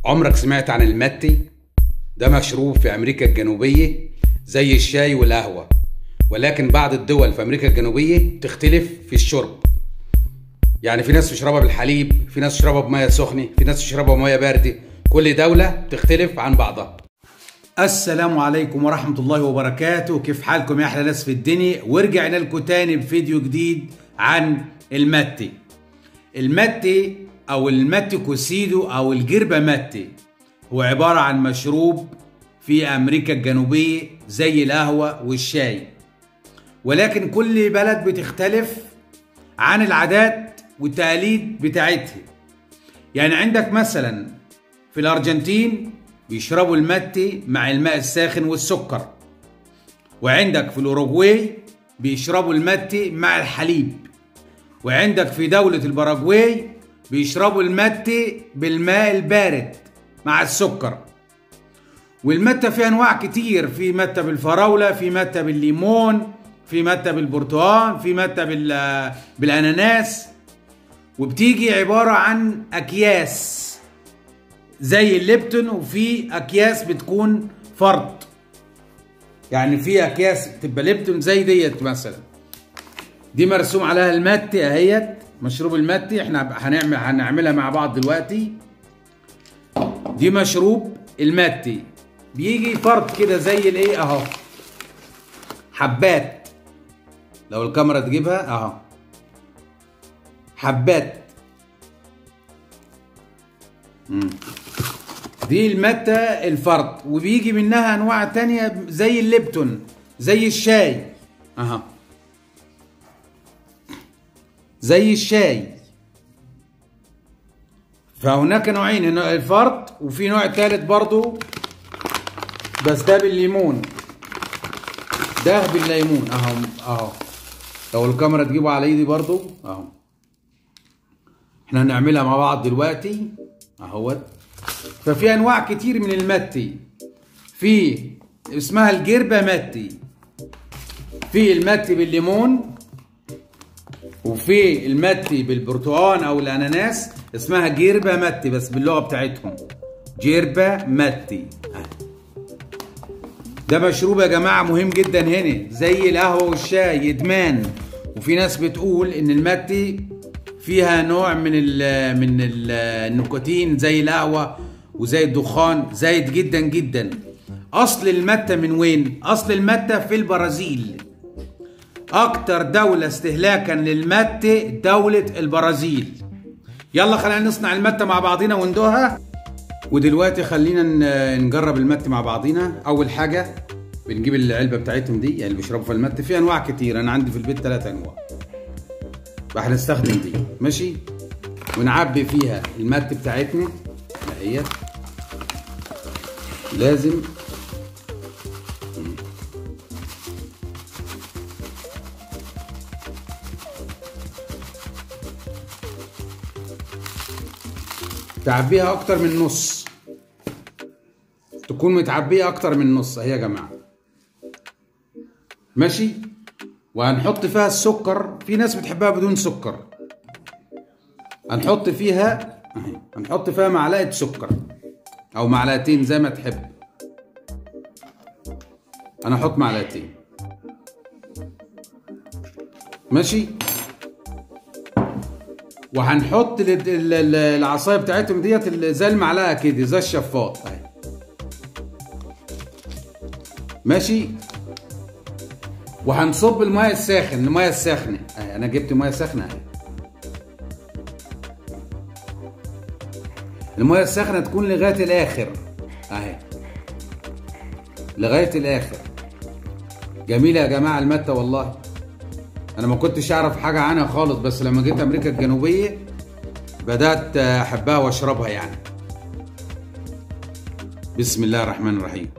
عمرك سمعت عن المتي؟ ده مشروب في أمريكا الجنوبية زي الشاي والقهوة ولكن بعض الدول في أمريكا الجنوبية تختلف في الشرب يعني في ناس تشربها بالحليب في ناس تشربها بمية سخنة في ناس تشربها بمية باردة كل دولة تختلف عن بعضها السلام عليكم ورحمة الله وبركاته كيف حالكم يا أحلى ناس في الدنيا ورجعنا لكم تاني بفيديو جديد عن المتي المتي أو المتي كوسيدو أو الجربة متي هو عبارة عن مشروب في أمريكا الجنوبية زي القهوة والشاي ولكن كل بلد بتختلف عن العادات والتقاليد بتاعتها يعني عندك مثلا في الأرجنتين بيشربوا المتي مع الماء الساخن والسكر وعندك في الأوروغواي بيشربوا المتي مع الحليب وعندك في دولة الباراجواي بيشربوا المتي بالماء البارد مع السكر والمتة في أنواع كتير في متة بالفراولة في متة بالليمون في متة بالبرتقال في متة بال... بالأناناس وبتيجي عبارة عن أكياس زي الليبتون وفي أكياس بتكون فرد يعني في أكياس تبقى ليبتون زي ديت مثلا دي مرسوم عليها المتي اهيت مشروب المتي احنا هنعمل هنعملها مع بعض دلوقتي دي مشروب المتي بيجي فرد كده زي الايه اهو حبات لو الكاميرا تجيبها اهو حبات مم. دي المتة الفرد وبيجي منها انواع تانية زي الليبتون زي الشاي اها زي الشاي فهناك نوعين الفرد وفي نوع ثالث برضو بس ده بالليمون ده بالليمون اهو اهو لو الكاميرا تجيبه على ايدي برضو اهو احنا هنعملها مع بعض دلوقتي اهوت ففي انواع كتير من المتي في اسمها الجربة متي في المتي بالليمون وفي المتي بالبرتقال او الاناناس اسمها جيربا متي بس باللغه بتاعتهم جيربا متي ده مشروب يا جماعه مهم جدا هنا زي القهوه والشاي ادمان وفي ناس بتقول ان المتي فيها نوع من ال من ال النيكوتين زي القهوه وزي الدخان زايد جدا جدا اصل المتة من وين اصل المتة في البرازيل اكتر دولة استهلاكا للمتة دولة البرازيل يلا خلينا نصنع المتة مع بعضينا وندوها ودلوقتي خلينا نجرب المتة مع بعضينا اول حاجة بنجيب العلبة بتاعتهم دي يعني اللي بيشربوا في المتة في انواع كتير انا عندي في البيت ثلاث انواع هنستخدم دي ماشي ونعبي فيها المتة بتاعتنا اهيت لازم تعبيها اكتر من نص تكون متعبيه اكتر من نص اهي يا جماعه ماشي وهنحط فيها السكر في ناس بتحبها بدون سكر هنحط فيها اهي هنحط فيها معلقه سكر او معلقتين زي ما تحب انا احط معلقتين ماشي وهنحط العصايه بتاعتهم ديت زي المعلقه كده زي الشفاط اهي ماشي وهنصب الميه الساخن الميه الساخنه اهي انا جبت ميه ساخنه اهي الميه الساخنه تكون لغايه الاخر اهي لغايه الاخر جميله يا جماعه المته والله انا ما كنتش اعرف حاجه عنها خالص بس لما جيت امريكا الجنوبيه بدات احبها واشربها يعني بسم الله الرحمن الرحيم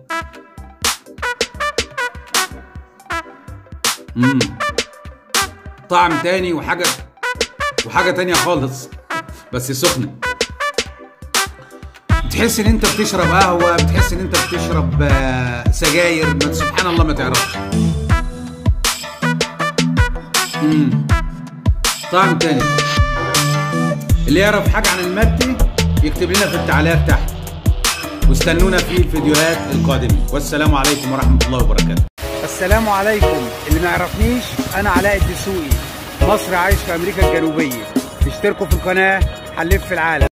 امم طعم تاني وحاجه وحاجه تانية خالص بس سخنه بتحس ان انت بتشرب قهوه بتحس ان انت بتشرب سجاير ما سبحان الله ما تعرفش امم طعم تاني اللي يعرف حاجه عن المتي يكتب لنا في التعليقات تحت واستنونا في الفيديوهات القادمة والسلام عليكم ورحمة الله وبركاته السلام عليكم اللي ما يعرفنيش انا علاء الدسوقي مصر عايش في امريكا الجنوبيه اشتركوا في القناه هنلف في العالم